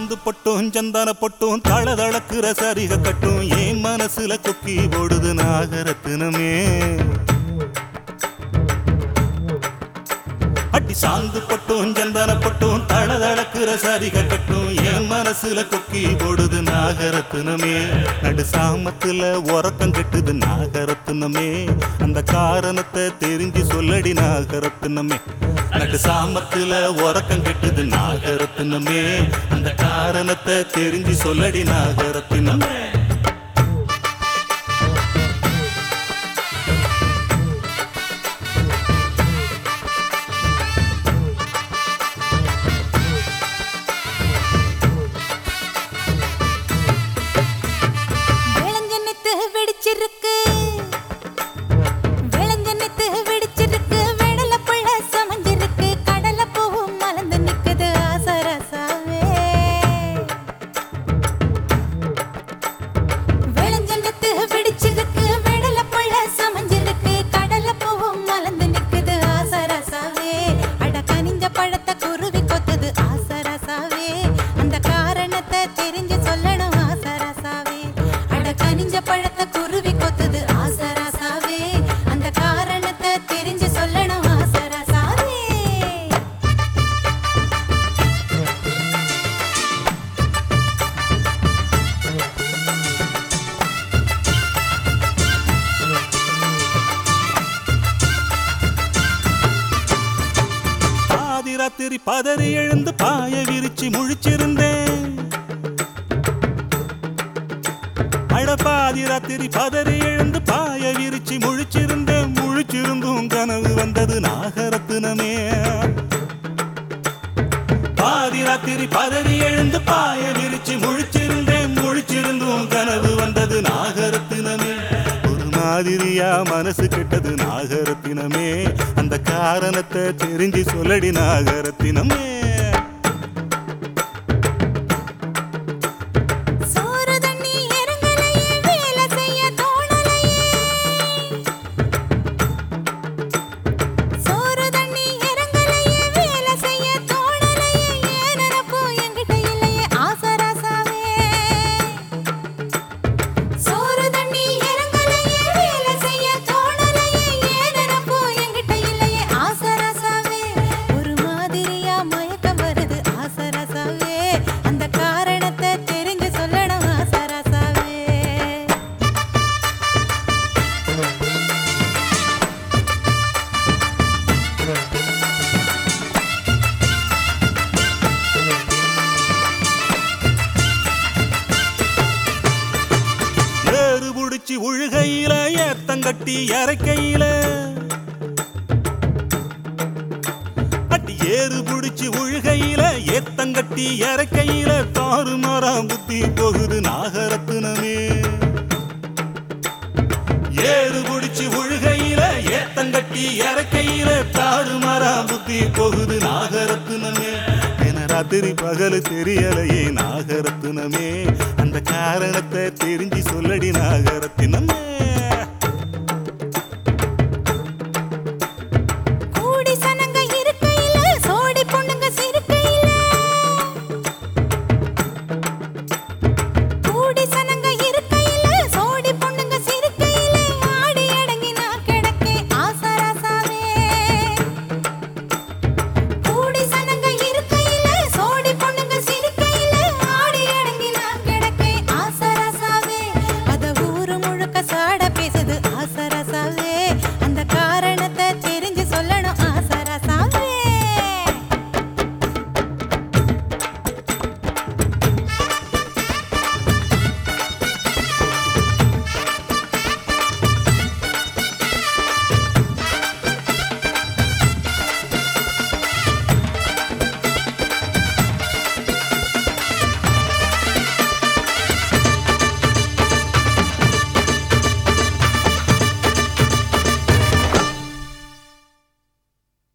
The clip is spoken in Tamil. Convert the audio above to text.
சாந்து பொட்டும் சந்தன பொட்டும் தளதளக்குற சரிக கட்டும் என் மனசுல கொக்கி ஓடுது நாகரத்தினமே அடி சாந்து பொட்டும் சந்தன பொட்டும் தளதளக்குற சரிக கட்டும் என் மனசுல கொக்கி போடுது நாகரத்தினமே நடு சாமத்துல உறக்கம் கெட்டுது நாகரத்தினமே அந்த காரணத்தை தெரிஞ்சு சொல்லடி நாகரத்தினமே நடு சாமத்துல உறக்கம் கெட்டுது நாகரத்தினமே அந்த காரணத்தை தெரிஞ்சு சொல்லடி நாகரத்தினமே விளஞ்செண்ணெத்து வெடிச்சிருக்கு விளஞ்செண்ணெத்து வெடிச்சிருக்கு வெடல புள்ள சமஞ்சிருக்கு கடல பூவும் மலர்ந்து நிக்குது ஆசரசாவே விளஞ்செண்ணெத்து வெடிச்சிருக்கு வெடல புள்ள சமஞ்சிருக்கு கடல பூவும் மலர்ந்து நிக்குது ஆசரசாவே அட கனிஞ்ச பழத்தை குருவி கொத்துது ஆசரசாவே அந்த காரணத்தை தெரிஞ்சு சொல்லணும் ஆசரசாவே அட கனிஞ்ச பழத்தை குருவி கொத்துது ஆசரசாவே அந்த காரணத்தை தெரிஞ்சு சொல்லணும் ஆசரசாவே பாதி ராத்திரி பதறி எழுந்து பாய விரிச்சு முழிச்சிருந்தேன் அட பாதி ராத்திரி பதறி எழுந்து பாய விரிச்சு முழிச்சிருந்தேன் முழிச்சிருந்தும் கனவு வந்தது நாகரத்தினமே பாதி ராத்திரி பதறி எழுந்து பாய விரிச்சு முழிச்சிருந்தேன் முழிச்சிருந்தும் கனவு வந்தது நாகரத்தினமே ஒரு மாதிரியா மனசு கெட்டது நாகரத்தினமே அந்த காரணத்தை தெரிஞ்சு சொல்லடி நாகரத்தினமே சோறு தண்ணி இறங்கலையே வேலை செய்ய தோணலையே சோறு தண்ணி இறங்கலையே வேலை செய்ய தோணலையே ஏன் நினப்போ என்கிட்ட இல்லையே ஆசராசாவே சோறு தண்ணி இறங்கலையே வேலை செய்ய தோணலையே ஏன் நினப்போ என்கிட்ட இல்லையே ஆசராசாவே ஒரு மாதிரியா மயக்கம் வருது ஆசராசாவே அந்த காரணத்தை தெரிஞ்சு சொல்லணும் ஆசராசாவே ஏறு புடிச்சு உழுகையில ஏத்தங்கட்டி இறக்கையில அட்டி ஏறு புடிச்சு உழுகையில ஏத்தங்கட்டி இறக்கையில தாறு மரம் புத்தி போகுது நாகரத்தினமே ஏறு புடிச்சு உழுகையில ஏத்தங்கட்டி இறக்கையில தாறு மரம் புத்தி போகுது நாகரத்தினமே என ராத்திரி பகல் தெரியலையே நாகரத்தினமே அந்த காரணத்தை தெரிஞ்சு சொல்லடி நாகரத்தினமே